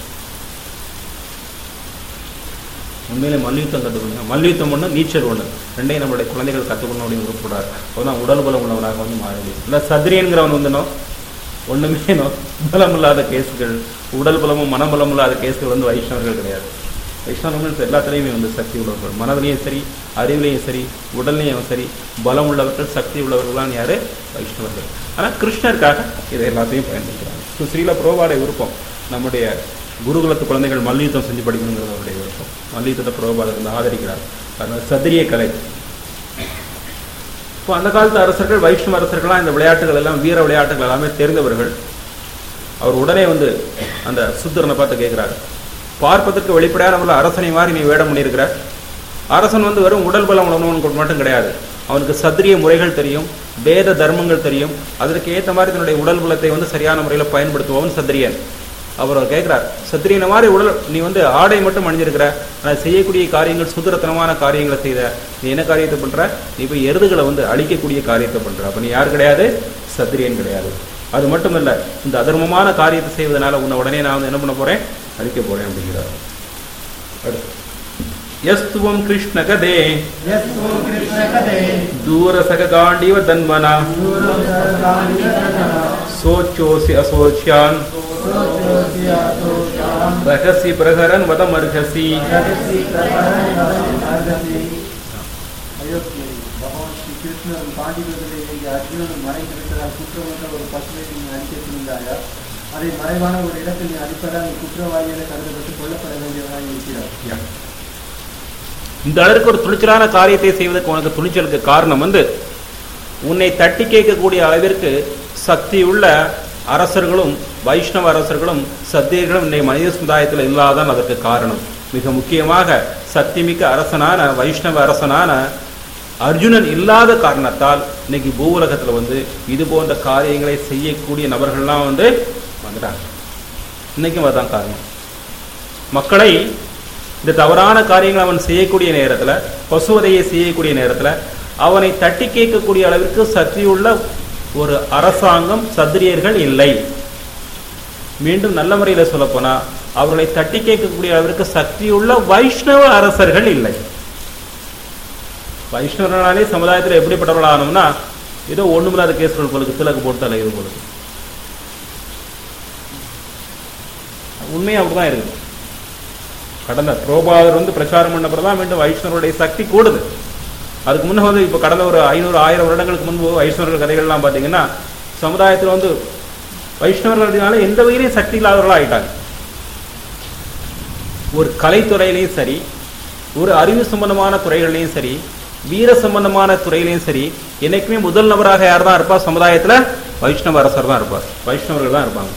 உண்மையிலே மல்யுத்தம் கற்றுக்கணும் மல்யுத்தம் ஒன்று நீச்சல் ஒன்று ரெண்டையும் நம்மளுடைய குழந்தைகள் கற்றுக்கணும் அப்படின்னு விருப்பப்படுறார் அப்போதான் உடல் பலம் உள்ளவனாக வந்து மாற முடியும் இல்லை சத்திரியன்கிறவன் வந்துனோ ஒண்ணுமே நோ பலம் இல்லாத கேஸுகள் உடல் பலமும் மனபலம் இல்லாத கேஸுகள் வந்து வைஷ்ணவர்கள் கிடையாது வைஷ்ணவர்கள் எல்லாத்துலேயுமே வந்து சக்தி உள்ளவர்கள் மனதிலையும் சரி அறிவிலையும் சரி உடல்லையும் சரி பலம் உள்ளவர்கள் சக்தி உள்ளவர்கள்லாம் யாரு வைஷ்ணவர்கள் ஆனால் கிருஷ்ணருக்காக இதை எல்லாத்தையும் பயன்படுத்துகிறாங்க ஸோ ஸ்ரீல புரோபாடை விருப்பம் நம்முடைய குருகுலத்து குழந்தைகள் மல்யுத்தம் செஞ்சு படிக்கணுங்கிறது அவருடைய விருப்பம் மல்யுத்தத்தை புரோபாடர் வந்து ஆதரிக்கிறார் அதனால சத்திரிய கலை இப்போ அந்த காலத்து அரசர்கள் வைஷ்ணவ அரசர்கள்லாம் இந்த விளையாட்டுகள் எல்லாம் வீர விளையாட்டுகள் எல்லாமே தெரிந்தவர்கள் அவர் உடனே வந்து அந்த சுத்தரனை பார்த்து கேட்கிறார் பார்ப்பதற்கு வெளிப்படையான முறையில் அரசனை மாதிரி நீ வேடம் பண்ணியிருக்கிற அரசன் வந்து வெறும் உடல் பலம் உள்ளவனுக்கு மட்டும் கிடையாது அவனுக்கு சத்திரிய முறைகள் தெரியும் வேத தர்மங்கள் தெரியும் அதற்கு ஏற்ற மாதிரி தன்னுடைய உடல் பலத்தை வந்து சரியான முறையில் பயன்படுத்துபவன் சத்திரியன் அவர் கேட்கிறார் சத்திரியனை மாதிரி உடல் நீ வந்து ஆடை மட்டும் அணிஞ்சிருக்கிற ஆனால் செய்யக்கூடிய காரியங்கள் சுதரத்தனமான காரியங்களை செய்த நீ என்ன காரியத்தை பண்ற நீ போய் எருதுகளை வந்து அழிக்கக்கூடிய காரியத்தை பண்ற அப்ப நீ யார் கிடையாது சத்திரியன் கிடையாது அது மட்டும் இல்ல இந்த அதர்மமான காரியத்தை செய்வதனால உன்னை உடனே நான் வந்து என்ன பண்ண போறேன் அழிக்க போறேன் அப்படிங்கிறார் அடுத்து எஸ்துவம் கிருஷ்ண கதே यस्तु कृष्णकथे தூரசக காண்டிவ தன்மனா दूरं सर्वाणि சோச்சோசி அசோச்சியான் ரகசி பிரகரன் வதமர்கசி जगति प्रकरण अर्घति அயோத்தி பகவான் ஸ்ரீ கிருஷ்ணன் பாண்டிவர்களை அர்ஜுனன் மறைந்திருக்கிறார் குற்றமற்ற ஒரு பசுவை நீ அழிக்க துணிந்தாயா அதை மறைவான ஒரு இடத்தில் நீ அடிப்பதால் நீ குற்றவாளியாக கருதப்பட்டு கொல்லப்பட வேண்டியவனாக இருக்கிறார் இந்த அளவுக்கு ஒரு துணிச்சலான காரியத்தை செய்வதற்கு உனக்கு துணிச்சலுக்கு காரணம் வந்து உன்னை தட்டி கேட்கக்கூடிய அளவிற்கு சக்தியுள்ள அரசர்களும் வைஷ்ணவ அரசர்களும் சத்தியர்களும் இன்னை மனித சமுதாயத்தில் இல்லாதான் அதற்கு காரணம் மிக முக்கியமாக சக்திமிக்க அரசனான வைஷ்ணவ அரசனான அர்ஜுனன் இல்லாத காரணத்தால் இன்னைக்கு பூவுலகத்தில் வந்து இது போன்ற காரியங்களை செய்யக்கூடிய நபர்கள்லாம் வந்து வந்துட்டாங்க இன்னைக்கும் அதுதான் காரணம் மக்களை இந்த தவறான காரியங்களை அவன் செய்யக்கூடிய நேரத்தில் பசுவதையை செய்யக்கூடிய நேரத்தில் அவனை தட்டி கேட்கக்கூடிய அளவிற்கு சக்தியுள்ள ஒரு அரசாங்கம் சத்திரியர்கள் இல்லை மீண்டும் நல்ல முறையில் சொல்லப்போனா அவர்களை தட்டி கேட்கக்கூடிய அளவிற்கு சக்தியுள்ள வைஷ்ணவ அரசர்கள் இல்லை வைஷ்ணவர்களாலே சமுதாயத்தில் எப்படிப்பட்டவர்கள் ஆனோம்னா ஏதோ ஒண்ணுமில்லாத கேஸ்கள் போலுக்கு திலக்கு போட்டு அலையுது போலுக்கு உண்மையா அப்படிதான் இருக்குது கடந்த புரோபாதர் வந்து பிரச்சாரம் பண்ணப்பறம் தான் மீண்டும் வைஷ்ணவருடைய சக்தி கூடுது அதுக்கு முன்ன வந்து இப்போ கடந்த ஒரு ஐநூறு ஆயிரம் வருடங்களுக்கு முன்பு வைஷ்ணவர்கள் கதைகள்லாம் பார்த்தீங்கன்னா சமுதாயத்தில் வந்து வைஷ்ணவர்களால எந்த வகையிலையும் சக்தி இல்லாதவர்களாக ஆயிட்டாங்க ஒரு கலைத்துறையிலையும் சரி ஒரு அறிவு சம்பந்தமான துறைகள்லையும் சரி வீர சம்பந்தமான துறையிலையும் சரி என்னைக்குமே முதல் நபராக யார் தான் இருப்பா சமுதாயத்துல வைஷ்ணவ அரசர் தான் இருப்பார் வைஷ்ணவர்கள் தான் இருப்பாங்க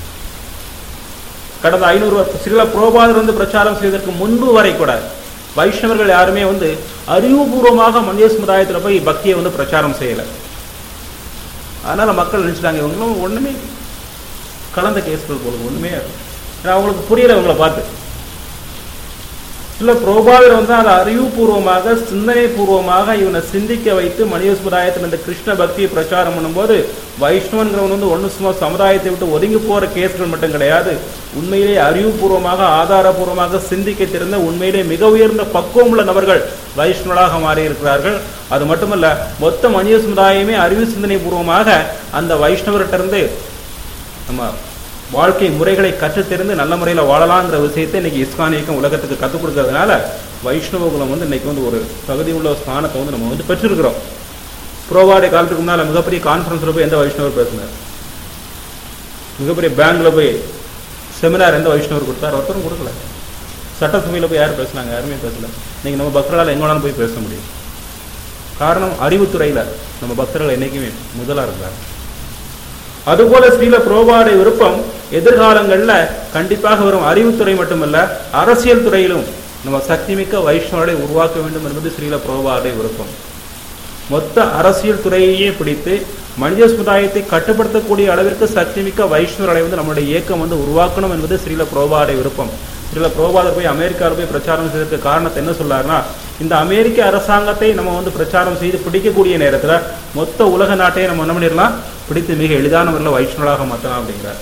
கடந்த ஐநூறு சில புரோபாதர் வந்து பிரச்சாரம் செய்வதற்கு முன்பு வரை கூட வைஷ்ணவர்கள் யாருமே வந்து அறிவுபூர்வமாக மனித சமுதாயத்துல போய் பக்தியை வந்து பிரச்சாரம் செய்யல அதனால மக்கள் நினைச்சிட்டாங்க இவங்களும் ஒண்ணுமே கலந்த கேஸ்கள் போல ஒண்ணுமே ஏன்னா அவங்களுக்கு புரியல இவங்களை பார்த்து சில புரோபாதர் வந்து அதை அறிவுபூர்வமாக சிந்தனை பூர்வமாக இவனை சிந்திக்க வைத்து மனித சமுதாயத்தில் இந்த கிருஷ்ண பக்தியை பிரச்சாரம் பண்ணும்போது வைஷ்ணவன்கிறவன் வந்து ஒன்று சும்மா சமுதாயத்தை விட்டு ஒதுங்கி போற கேஸ்கள் மட்டும் கிடையாது உண்மையிலே அறிவுபூர்வமாக ஆதாரபூர்வமாக சிந்திக்க தெரிந்த உண்மையிலே மிக உயர்ந்த பக்குவம் உள்ள நபர்கள் வைஷ்ணவராக மாறி இருக்கிறார்கள் அது மட்டுமல்ல மொத்த மனித சமுதாயமே அறிவு சிந்தனை பூர்வமாக அந்த வைஷ்ணவர்கிட்ட இருந்து நம்ம வாழ்க்கை முறைகளை கற்றுத் தெரிந்து நல்ல முறையில் வாழலாங்கிற விஷயத்தை இன்னைக்கு இஸ்கான் இயக்கம் உலகத்துக்கு கற்றுக் கொடுக்கறதுனால வைஷ்ணவ குலம் வந்து இன்னைக்கு வந்து ஒரு தகுதி உள்ள ஸ்தானத்தை வந்து நம்ம வந்து பெற்றிருக்கிறோம் புரோவாடை காலத்துக்கு முன்னால மிகப்பெரிய கான்ஃபரன்ஸ்ல போய் எந்த வைஷ்ணவர் பேசினார் மிகப்பெரிய பேங்க்ல போய் செமினார் எந்த வைஷ்ணவர் கொடுத்தார் ஒருத்தரும் கொடுக்கல சட்டசபையில் போய் யார் பேசுனாங்க யாருமே பேசல நீங்க நம்ம பக்தர்களால் எங்க வேணாலும் போய் பேச முடியும் காரணம் அறிவுத்துறையில நம்ம பக்தர்கள் என்னைக்குமே முதலா இருந்தார் அதுபோல ஸ்ரீல புரோபாடை விருப்பம் எதிர்காலங்கள்ல கண்டிப்பாக வரும் அறிவுத்துறை மட்டுமல்ல அரசியல் துறையிலும் நம்ம சக்திமிக்க வைஷ்ணவரை உருவாக்க வேண்டும் என்பது ஸ்ரீல புரோபாடை விருப்பம் மொத்த அரசியல் துறையையே பிடித்து மனித சமுதாயத்தை கட்டுப்படுத்தக்கூடிய அளவிற்கு சக்திமிக்க வைஷ்ணவர்களை வந்து நம்மளுடைய இயக்கம் வந்து உருவாக்கணும் என்பது ஸ்ரீல புரோபாடை விருப்பம் ஸ்ரீல புரோபாதர் போய் அமெரிக்காவில் போய் பிரச்சாரம் செய்ததுக்கு காரணத்தை என்ன சொல்லாருன்னா இந்த அமெரிக்க அரசாங்கத்தை நம்ம வந்து பிரச்சாரம் செய்து பிடிக்கக்கூடிய நேரத்துல மொத்த உலக நாட்டையே நம்ம என்ன பண்ணிடலாம் பிடித்து மிக எளிதான முறையில் வைஷ்ணவராக மாற்றலாம் அப்படிங்கிறார்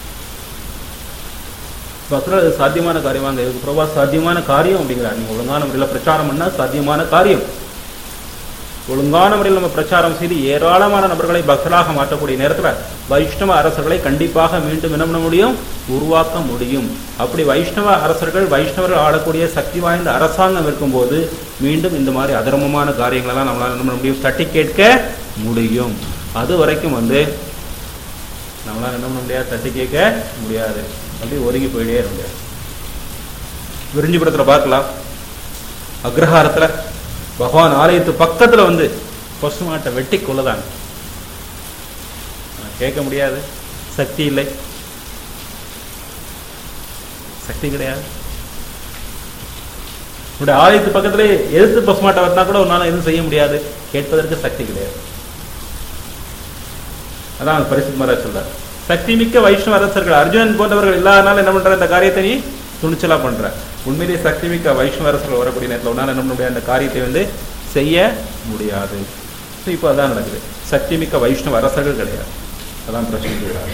பக்தர்கள் அது சாத்தியமான காரியமாங்க இதுக்கு பிரபா சாத்தியமான காரியம் அப்படிங்கிறார் நீங்க ஒழுங்கான முறையில் பிரச்சாரம் பண்ணா சாத்தியமான காரியம் ஒழுங்கான முறையில் நம்ம பிரச்சாரம் செய்து ஏராளமான நபர்களை பக்தராக மாற்றக்கூடிய நேரத்துல வைஷ்ணவ அரசர்களை கண்டிப்பாக மீண்டும் என்ன பண்ண முடியும் உருவாக்க முடியும் அப்படி வைஷ்ணவ அரசர்கள் வைஷ்ணவர்கள் ஆளக்கூடிய சக்தி வாய்ந்த அரசாங்கம் இருக்கும்போது மீண்டும் இந்த மாதிரி அதர்மமான காரியங்களெல்லாம் நம்மளால என்ன பண்ண முடியும் தட்டி கேட்க முடியும் அது வரைக்கும் வந்து நம்மளால என்ன பண்ண முடியாது தட்டி கேட்க முடியாது அப்படியே ஒதுங்கி போயிட்டே இருக்க முடியாது விரிஞ்சிபுரத்துல பார்க்கலாம் அக்ரஹாரத்துல பகவான் ஆலயத்து பக்கத்துல வந்து பசு மாட்டை வெட்டி கொள்ளதாங்க கேட்க முடியாது சக்தி இல்லை சக்தி கிடையாது உடைய ஆலயத்து பக்கத்துல எதிர்த்து பசுமாட்டை வந்தா கூட ஒரு நாள் எதுவும் செய்ய முடியாது கேட்பதற்கு சக்தி கிடையாது அதான் பரிசுத் மகாராஜ் சொல்றார் சக்தி மிக்க வைஷ்ணவ அரசர்கள் அர்ஜுனன் போன்றவர்கள் இல்லாதனால என்ன பண்ற இந்த காரியத்தை நீ துணிச்சலா பண்ற உண்மையிலேயே சக்தி மிக்க வைஷ்ணவ அரசர்கள் வரக்கூடிய நேரத்தில் உன்னால என்ன பண்ண முடியாது அந்த காரியத்தை வந்து செய்ய முடியாது So, இப்போ அதான் நடக்குது சக்தி மிக்க வைஷ்ணவ அரசர்கள் கிடையாது அதான் பிரச்சனை கிடையாது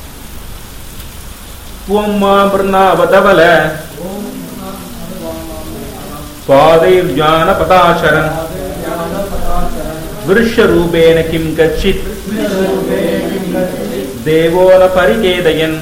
त्वम्मा वृणावधवल पादैर्ज्ञानपदाशरन् वृक्षरूपेण किं गच्छित् देवो न परिकेदयन्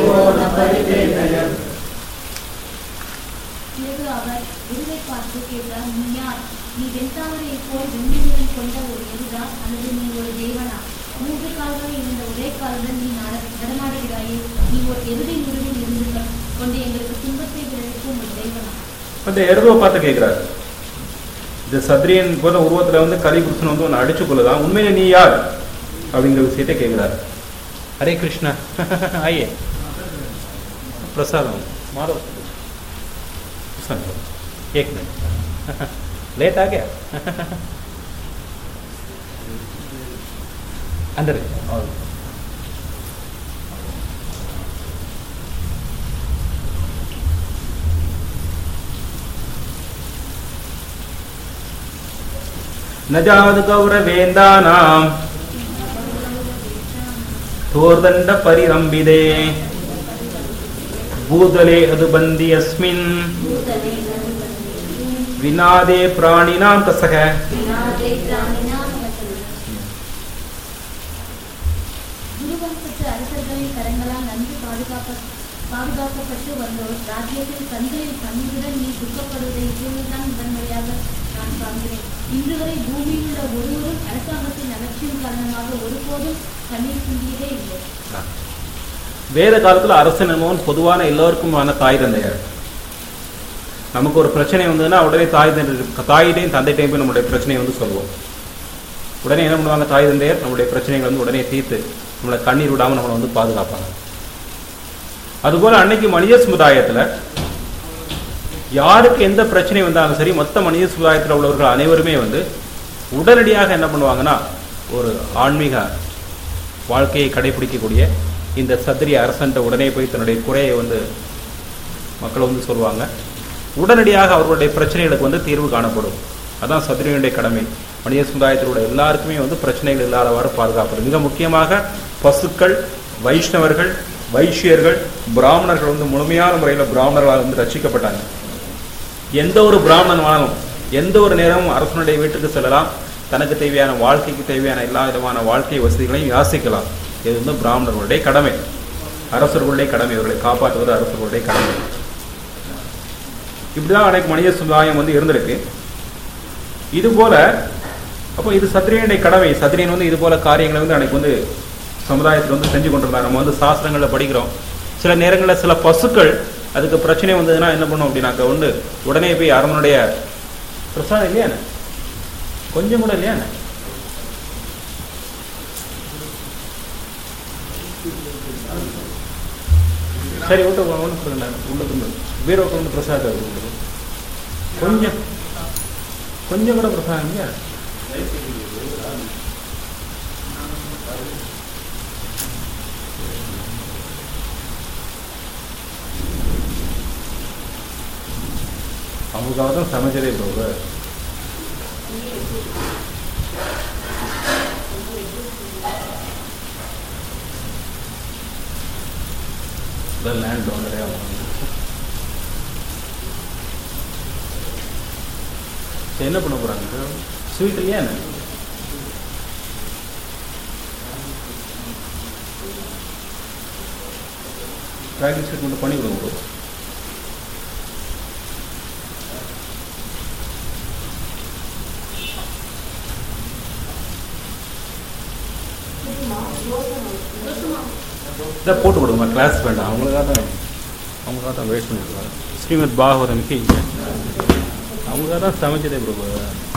பிறகு அவர் குருவை பார்த்து கேட்டார் நீ யார் நீ வெண்தாமரை போல் வெண்ணிறம் கொண்ட ஒரு எருதா அல்லது நீ ஒரு தேவனா மூன்று கால்களை இருந்த ஒரே காலுடன் நீ நட- நடமாடுகிறாயே நீ ஒரு எருதின் உருவில் இருந்து கொ- கொண்டு எங்களுக்கு துன்பத்தை விளைவிக்கும் ஒரு தேவனா அந்த எருதுவை பார்த்து கேட்கிறாரு இந்த சத்ரியன் போல உருவத்துல வந்து கலிபுருஷன் வந்து உன்னை அடிச்சு கொள்ளுதான் உண்மையில நீ யார் அப்படிங்கிற விஷயத்தை கேட்கிறாரு ஹரே கிருஷ்ணா ஆயே प्रसादम मारो सुनो एक मिनट लेट आ गया अंदर और न जावद् गौरवेन्दानाम् धोर्दण्ड परिरम्बिदे भूतले अदुबन्धि अस्मिन् विनादे प्राणिनां तसः குருவம்சத்து அரசர்களின் கரங்களால் நன்கு பாதுகாக்க பாதுகாக்கப்பட்டு வந்தோர் ராஜ்யத்தில் கண்களில் கண்ணீருடன் நீ துக்கப்படுவதை இப்பொழுதுதான் முதன்முறையாக நான் காண்கிறேன் இன்று வரை பூமியில் உள்ள ஒருவரும் அரசாங்கத்தின் அலட்சியம் காரணமாக ஒருபோதும் கண்ணீர் சிந்தியதே இல்லை வேத காலத்துல அரசன் என்பவன் பொதுவான எல்லோருக்குமான தாய் தந்தையார் நமக்கு ஒரு பிரச்சனை வந்ததுன்னா உடனே தாய் தந்தை தாயிட்டையும் தந்தைட்டையும் போய் நம்மளுடைய பிரச்சனையை வந்து சொல்லுவோம் உடனே என்ன பண்ணுவாங்க தாய் தந்தையர் நம்மளுடைய பிரச்சனைகளை வந்து உடனே தீர்த்து நம்மளை கண்ணீர் விடாம நம்மளை வந்து பாதுகாப்பாங்க அதுபோல அன்னைக்கு மனித சமுதாயத்துல யாருக்கு எந்த பிரச்சனை வந்தாலும் சரி மொத்த மனித சமுதாயத்தில் உள்ளவர்கள் அனைவருமே வந்து உடனடியாக என்ன பண்ணுவாங்கன்னா ஒரு ஆன்மீக வாழ்க்கையை கடைபிடிக்கக்கூடிய இந்த சத்திரிய அரசன்ட்ட உடனே போய் தன்னுடைய குறையை வந்து மக்கள் வந்து சொல்லுவாங்க உடனடியாக அவர்களுடைய பிரச்சனைகளுக்கு வந்து தீர்வு காணப்படும் அதான் சத்திரியனுடைய கடமை மனித சமுதாயத்தில் உள்ள எல்லாருக்குமே வந்து பிரச்சனைகள் இல்லாதவாறு பாதுகாப்பது மிக முக்கியமாக பசுக்கள் வைஷ்ணவர்கள் வைஷ்யர்கள் பிராமணர்கள் வந்து முழுமையான முறையில் பிராமணர்களால் வந்து ரட்சிக்கப்பட்டாங்க எந்த ஒரு பிராமணனாலும் எந்த ஒரு நேரமும் அரசனுடைய வீட்டுக்கு செல்லலாம் தனக்கு தேவையான வாழ்க்கைக்கு தேவையான எல்லா விதமான வாழ்க்கை வசதிகளையும் யாசிக்கலாம் இது வந்து பிராமணர்களுடைய கடமை அரசர்களுடைய கடமை இவர்களை காப்பாற்றுவது அரசர்களுடைய கடமை இப்படிதான் அன்னைக்கு மனித சமுதாயம் வந்து இருந்திருக்கு இது போல அப்போ இது சத்திரியனுடைய கடமை சத்திரியன் வந்து இது போல காரியங்களை வந்து அன்னைக்கு வந்து சமுதாயத்தில் வந்து செஞ்சு கொண்டிருந்தார் நம்ம வந்து சாஸ்திரங்களில் படிக்கிறோம் சில நேரங்களில் சில பசுக்கள் அதுக்கு பிரச்சனை வந்ததுன்னா என்ன பண்ணும் அப்படின்னாக்க ஒன்று உடனே போய் அரமனுடைய பிரசாதம் இல்லையாண்ணே கொஞ்சம் கூட இல்லையாண்ணே சரி விட்டு ஒன்று கொடுங்க உள்ள பீரோக்கு வந்து பிரசாதம் இருக்கு. கொஞ்சம் கொஞ்சம் கூட பிரசாதம் இல்லையா அவங்களுக்காக தான் சமைச்சதே ப்ரோ லேண்ட் டோனரே அவங்க சரி, என்ன பண்ண போறாங்க ஸ்வீட் இல்லையா என்ன பேக்கிங் ஸ்வீட் மட்டும் பண்ணி கொடுங்க bro. இதை போட்டு கொடுங்கம்மா கிளாஸ் வேண்டாம் அவங்களுக்காக தான் அவங்களுக்காக தான் வெயிட் பண்ணிட்டு ஸ்ரீமத் பாகவதம் கி அவங்களுக்காக தான் சமைச்சதே ப்ரோ